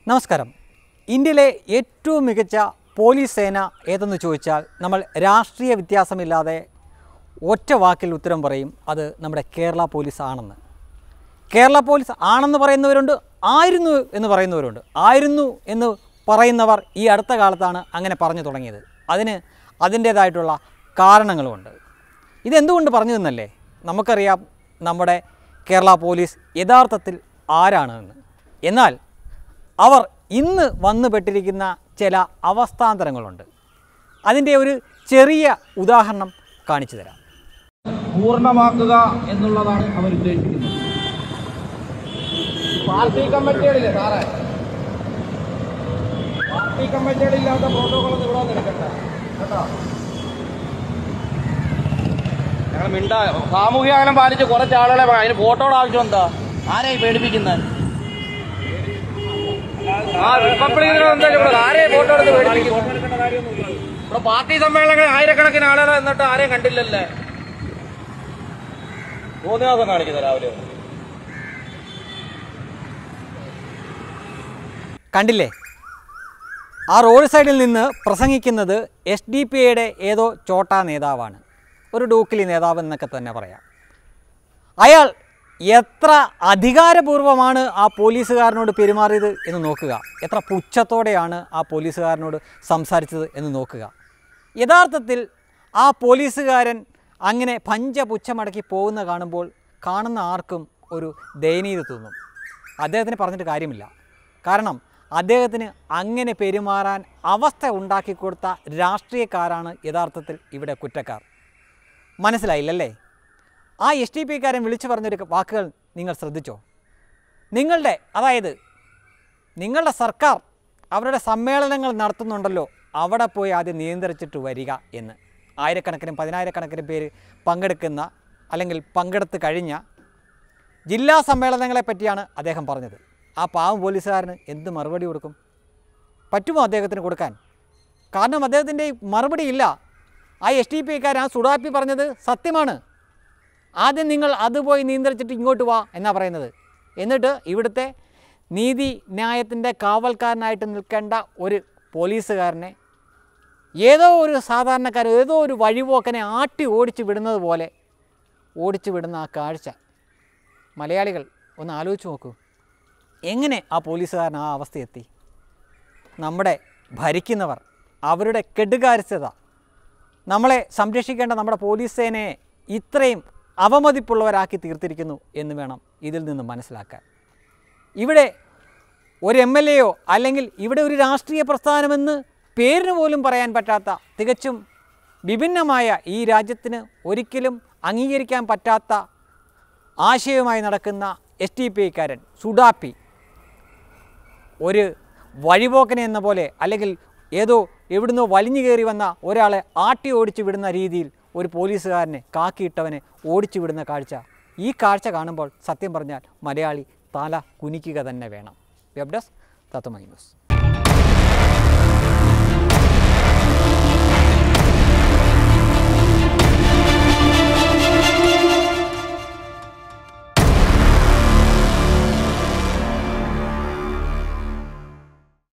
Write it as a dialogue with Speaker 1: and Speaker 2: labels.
Speaker 1: നമസ്കാരം ഇന്ത്യയിലെ ഏറ്റവും മികച്ച പോലീസ് സേന ഏതെന്ന് ചോദിച്ചാൽ നമ്മൾ രാഷ്ട്രീയ വ്യത്യാസമില്ലാതെ ഒറ്റ വാക്കിൽ ഉത്തരം പറയും അത് നമ്മുടെ കേരള പോലീസ് ആണെന്ന് കേരള പോലീസ് ആണെന്ന് പറയുന്നവരുണ്ട് ആയിരുന്നു എന്ന് പറയുന്നവരുണ്ട് ആയിരുന്നു എന്ന് പറയുന്നവർ ഈ അടുത്ത കാലത്താണ് അങ്ങനെ പറഞ്ഞു തുടങ്ങിയത് അതിന് അതിൻ്റേതായിട്ടുള്ള കാരണങ്ങളുമുണ്ട് ഇതെന്തുകൊണ്ട് പറഞ്ഞു എന്നല്ലേ നമുക്കറിയാം നമ്മുടെ കേരള പോലീസ് യഥാർത്ഥത്തിൽ ആരാണ് എന്ന് എന്നാൽ അവർ ഇന്ന് വന്നുപെട്ടിരിക്കുന്ന ചില അവസ്ഥാന്തരങ്ങളുണ്ട് അതിൻ്റെ ഒരു ചെറിയ ഉദാഹരണം കാണിച്ചു തരാം
Speaker 2: പൂർണ്ണമാക്കുക എന്നുള്ളതാണ് അവർ ഉദ്ദേശിക്കുന്നത് പാർട്ടി കമ്മിറ്റികളില്ലേ സാറേ പാർട്ടി കമ്മിറ്റികളില്ലാത്ത പ്രോട്ടോകോൾ ഇവിടെ വന്ന് എടുക്കണ്ട കേട്ടോ ഞങ്ങൾ മിണ്ടാ സാമൂഹിക അകലം പാലിച്ച് കുറച്ച് ആളുകളെ വേണം. അതിന് ഫോട്ടോയുടെ ആവശ്യം എന്താ ആരെയും പേടിപ്പിക്കുന്നത് ആ റിപ്പബ്ലിക് ദിനം എന്തായാലും ഇവിടെ ആരെയും ഫോട്ടോ എടുത്ത് പേടിപ്പിക്കുന്നത് ഇവിടെ പാർട്ടി സമ്മേളനങ്ങളിൽ ആയിരക്കണക്കിന് ആളുകൾ എന്നിട്ട് ആരെയും കണ്ടില്ലല്ലേ തോന്നിയാസം കാണിക്കുന്നത് രാവിലെ
Speaker 1: കണ്ടില്ലേ ആ റോഡ് സൈഡിൽ നിന്ന് പ്രസംഗിക്കുന്നത് എസ് ഡി പി ഐയുടെ ഏതോ ചോട്ടാ നേതാവാണ് ഒരു ഡൂക്കിലി നേതാവ് എന്നൊക്കെ തന്നെ പറയാം അയാൾ എത്ര അധികാരപൂർവമാണ് ആ പോലീസുകാരനോട് പെരുമാറിയത് എന്ന് നോക്കുക എത്ര പുച്ഛത്തോടെയാണ് ആ പോലീസുകാരനോട് സംസാരിച്ചത് എന്ന് നോക്കുക യഥാർത്ഥത്തിൽ ആ പോലീസുകാരൻ അങ്ങനെ പഞ്ചപുച്ഛമടക്കി പോകുന്ന കാണുമ്പോൾ കാണുന്ന ആർക്കും ഒരു ദയനീയത തോന്നും അദ്ദേഹത്തിന് പറഞ്ഞിട്ട് കാര്യമില്ല കാരണം അദ്ദേഹത്തിന് അങ്ങനെ പെരുമാറാൻ അവസ്ഥ ഉണ്ടാക്കി കൊടുത്ത രാഷ്ട്രീയക്കാരാണ് യഥാർത്ഥത്തിൽ ഇവിടെ കുറ്റക്കാർ മനസ്സിലായില്ലല്ലേ ആ എസ് ടി പിക്കാരൻ വിളിച്ചു പറഞ്ഞൊരു വാക്കുകൾ നിങ്ങൾ ശ്രദ്ധിച്ചോ നിങ്ങളുടെ അതായത് നിങ്ങളുടെ സർക്കാർ അവരുടെ സമ്മേളനങ്ങൾ നടത്തുന്നുണ്ടല്ലോ അവിടെ പോയി ആദ്യം നിയന്ത്രിച്ചിട്ട് വരിക എന്ന് ആയിരക്കണക്കിനും പതിനായിരക്കണക്കിന് പേര് പങ്കെടുക്കുന്ന അല്ലെങ്കിൽ പങ്കെടുത്ത് കഴിഞ്ഞ ജില്ലാ സമ്മേളനങ്ങളെ പറ്റിയാണ് അദ്ദേഹം പറഞ്ഞത് ആ പാവം പോലീസുകാരന് എന്ത് മറുപടി കൊടുക്കും പറ്റുമോ അദ്ദേഹത്തിന് കൊടുക്കാൻ കാരണം അദ്ദേഹത്തിൻ്റെ മറുപടി ഇല്ല ആ എസ് ടി പി കാരൻ ആ സുഡാപ്പി പറഞ്ഞത് സത്യമാണ് ആദ്യം നിങ്ങൾ അത് പോയി നിയന്ത്രിച്ചിട്ട് ഇങ്ങോട്ട് വാ എന്നാണ് പറയുന്നത് എന്നിട്ട് ഇവിടുത്തെ നീതി ന്യായത്തിൻ്റെ കാവൽക്കാരനായിട്ട് നിൽക്കേണ്ട ഒരു പോലീസുകാരനെ ഏതോ ഒരു സാധാരണക്കാരൻ ഏതോ ഒരു വഴിപോക്കനെ ആട്ടി ഓടിച്ച് വിടുന്നത് പോലെ ഓടിച്ചു വിടുന്ന ആ കാഴ്ച മലയാളികൾ ഒന്ന് ആലോചിച്ച് നോക്കൂ എങ്ങനെ ആ പോലീസുകാരൻ ആ അവസ്ഥയെത്തി നമ്മുടെ ഭരിക്കുന്നവർ അവരുടെ കെടുകാര്യസ്ഥത നമ്മളെ സംരക്ഷിക്കേണ്ട നമ്മുടെ പോലീസ് സേനയെ ഇത്രയും അവമതിപ്പുള്ളവരാക്കി തീർത്തിരിക്കുന്നു എന്ന് വേണം ഇതിൽ നിന്ന് മനസ്സിലാക്കാൻ ഇവിടെ ഒരു എം എൽ എയോ അല്ലെങ്കിൽ ഇവിടെ ഒരു രാഷ്ട്രീയ പ്രസ്ഥാനമെന്ന് പേരിന് പോലും പറയാൻ പറ്റാത്ത തികച്ചും വിഭിന്നമായ ഈ രാജ്യത്തിന് ഒരിക്കലും അംഗീകരിക്കാൻ പറ്റാത്ത ആശയവുമായി നടക്കുന്ന എസ് ടി പി ഐക്കാരൻ സുഡാപ്പി ഒരു വഴിപോക്കനെ എന്ന പോലെ അല്ലെങ്കിൽ ഏതോ എവിടുന്നോ വലിഞ്ഞു കയറി വന്ന ഒരാളെ ആട്ടി ഓടിച്ചു വിടുന്ന രീതിയിൽ ഒരു പോലീസുകാരനെ കാക്കിയിട്ടവനെ ഓടിച്ചു വിടുന്ന കാഴ്ച ഈ കാഴ്ച കാണുമ്പോൾ സത്യം പറഞ്ഞാൽ മലയാളി തല കുനിക്കുക തന്നെ വേണം വെബ് ഡെസ്ക് തത്വമൈ ന്യൂസ്